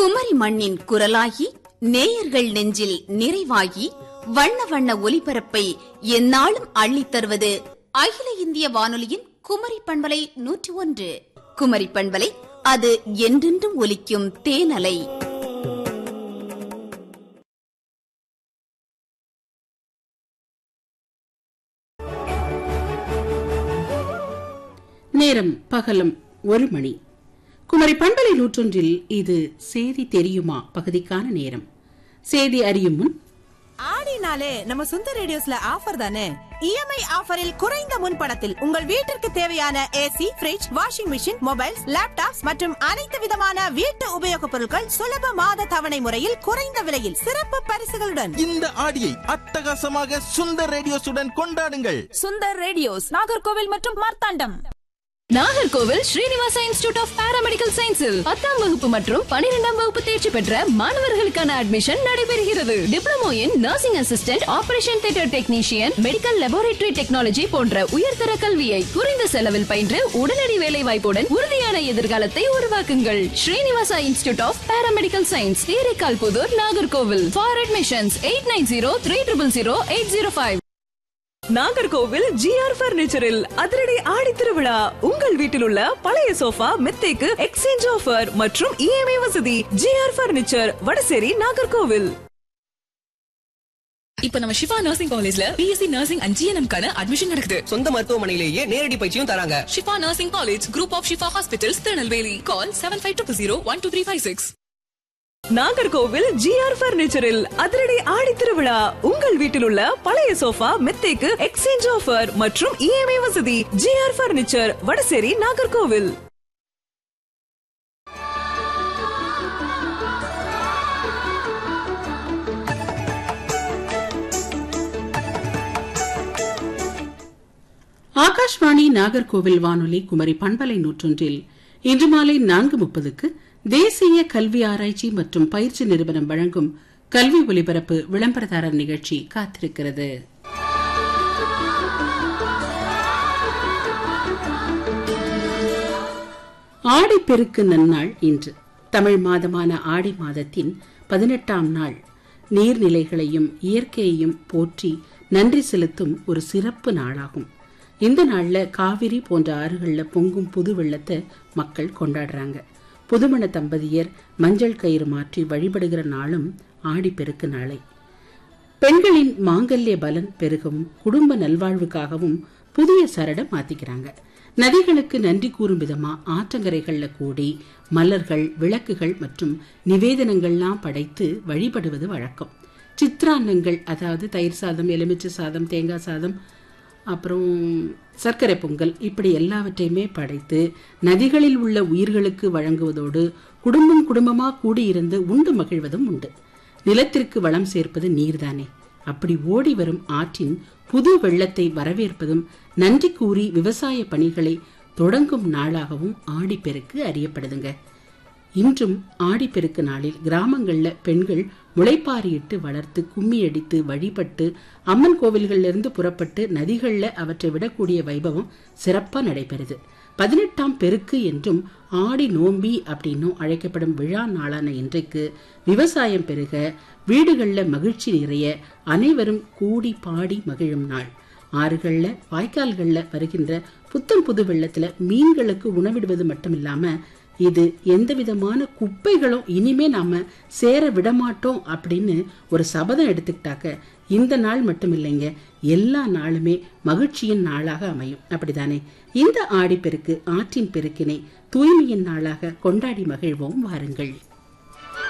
குமரி மண்ணின் குரலாகி நேயர்கள் நெஞ்சில் நிறைவாகி வண்ண வண்ண ஒலிபரப்பை எந்நாளும் அள்ளித் தருவது அகில இந்திய வானொலியின் குமரி பண்பலை நூற்றி ஒன்று குமரி பண்பலை அது என்றென்றும் ஒலிக்கும் தேனலை நேரம் பகலும் ஒரு மணி குமரி பண்பலை நூற்றொன்றில் இது செய்தி தெரியுமா பகுதிக்கான நேரம் செய்தி அறியும் முன் ஆடினாலே நம்ம சொந்த ரேடியோஸ்ல ஆஃபர் தானே இஎம்ஐ ஆஃபரில் குறைந்த முன்பணத்தில் உங்கள் வீட்டிற்கு தேவையான AC fridge washing machine mobiles laptops மற்றும் அனைத்து விதமான வீட்டு உபயோகப் பொருட்கள் சுலப மாத தவணை முறையில் குறைந்த விலையில் சிறப்பு பரிசுகளுடன் இந்த ஆடியை அட்டகாசமாக சுந்தர் ரேடியோஸுடன் கொண்டாடுங்கள் சுந்தர் ரேடியோஸ் நாகர்கோவில் மற்றும் Marthandam Nagercoil Srinivasa institute of paramedical சயின்ஸில் பத்தாம் வகுப்பு மற்றும் பனிரெண்டாம் வகுப்பு தேர்ச்சி பெற்ற மாணவர்களுக்கான அட்மிஷன் நடைபெறுகிறது diploma in nursing assistant operation theatre technician medical laboratory technology போன்ற உயர்தர கல்வியை குறைந்த செலவில் பயின்று உடனடி வேலை வாய்ப்புடன் உறுதியான எதிர்காலத்தை உருவாக்குங்கள் Srinivasa institute of paramedical science Theraikal Puthur Nagercoil for admissions eight nine zero three triple zero eight zero five Nagercoil GR பர்னிச்சரில் அதிரடி ஆடி திருவிழா உங்கள் வீட்டில் உள்ள பழைய சோஃபா மெத்தைக்கு எக்ஸ்சேஞ்ச் ஆஃபர் மற்றும் இஎம்ஐ வசதி ஜிஆர் பர்னிச்சர் வடசேரி நாகர்கோவில் இப்ப நம்ம சிவா நர்சிங் காலேஜ்ல பிஎஸ்சி நர்சிங் அண்ட் ஜிஎன்எம் கான அட்மிஷன் நடக்குது சொந்த மருத்துவமனையிலேயே நேரடி பயிற்சியும் தராங்க Shifa nursing college group of Shifa hospitals Tirunelveli call seven five two zero one two three five six Nagercoil GR பர்னிச்சரில் அதிரடி ஆடி திருவிழா உங்கள் வீட்டில் உள்ள பழைய சோஃபா மெத்தைக்கு எக்ஸ்சேஞ்ச் ஆஃபர் மற்றும் இஎம்ஐ வசதி ஜிஆர் பர்னிச்சர் வடசேரி நாகர்கோவில் ஆகாஷ்வாணி நாகர்கோவில் வானொலி குமரி பண்பலை நூற்றொன்றில் இன்று மாலை நான்கு முப்பதுக்கு தேசிய கல்வி ஆராய்ச்சி மற்றும் பயிற்சி நிறுவனம் வழங்கும் கல்வி ஒலிபரப்பு விளம்பரதாரர் நிகழ்ச்சி காத்திருக்கிறது ஆடிப்பெருக்கு நன்னாள் இன்று தமிழ் மாதமான ஆடி மாதத்தின் பதினெட்டாம் நாள் நீர்நிலைகளையும் இயற்கையையும் போற்றி நன்றி செலுத்தும் ஒரு சிறப்பு நாளாகும் இந்த நாள்ல காவிரி போன்ற ஆறுகள்ல பொங்கும் புது வெள்ளத்தை மக்கள் கொண்டாடுறாங்க புதுமண தம்பதியர் மஞ்சள் கயிறு மாற்றி வழிபடுகிற நாளும் ஆடிப்பெருக்கு நாளை பெண்களின் மாங்கல்ய பலன் பெருகவும் குடும்ப நல்வாழ்வுக்காகவும் புதிய சரடம் மாத்திக்கிறாங்க நதிகளுக்கு நன்றி கூறும் விதமா ஆற்றங்கரைகள்ல கூடி மலர்கள் விளக்குகள் மற்றும் நிவேதனங்கள்லாம் படைத்து வழிபடுவது வழக்கம் சித்ரான்னங்கள் அதாவது தயிர் சாதம் எலுமிச்சை சாதம் தேங்காய் சாதம் அப்புறம் சர்க்கரை பொங்கல் இப்படி எல்லாவற்றையுமே படைத்து நதிகளில் உள்ள உயிர்களுக்கு வழங்குவதோடு குடும்பம் குடும்பமா கூடியிருந்து உண்டு மகிழ்வதும் உண்டு நிலத்திற்கு வளம் சேர்ப்பது நீர்தானே அப்படி ஓடி வரும் ஆற்றின் புது வெள்ளத்தை வரவேற்பதும் நன்றி கூறி விவசாய பணிகளை தொடங்கும் நாளாகவும் ஆடிப்பெருக்கு அறியப்படுதுங்க இன்றும் ஆடிப்பெருக்கு நாளில் கிராமங்கள்ல பெண்கள் முளைப்பாரியிட்டு வளர்த்து கும்மி அடித்து வழிபட்டு அம்மன் கோவில்கள்ல இருந்து புறப்பட்டு நதிகள்ல அவற்றை விடக்கூடிய வைபவம் சிறப்பா நடைபெறுது பதினெட்டாம் பெருக்கு என்றும் ஆடி நோம்பி அப்படின்னும் அழைக்கப்படும் விழா நாளான இன்றைக்கு விவசாயம் பெருக வீடுகள்ல மகிழ்ச்சி நிறைய அனைவரும் கூடி பாடி மகிழும் நாள் ஆறுகள்ல வாய்க்கால்கள்ல வருகின்ற புத்தம் புது வெள்ளத்துல மீன்களுக்கு உணவிடுவது மட்டும் இல்லாம இது எந்த விதமான குப்பைகளும் இனிமே நாம சேர விடமாட்டோம் அப்படின்னு ஒரு சபதம் எடுத்துக்கிட்டாக்க இந்த நாள் மட்டும் இல்லைங்க எல்லா நாளுமே மகிழ்ச்சியின் நாளாக அமையும் அப்படிதானே இந்த ஆடிப்பெருக்கு ஆற்றின் பெருக்கினை தூய்மையின் நாளாக கொண்டாடி மகிழ்வோம் வாருங்கள்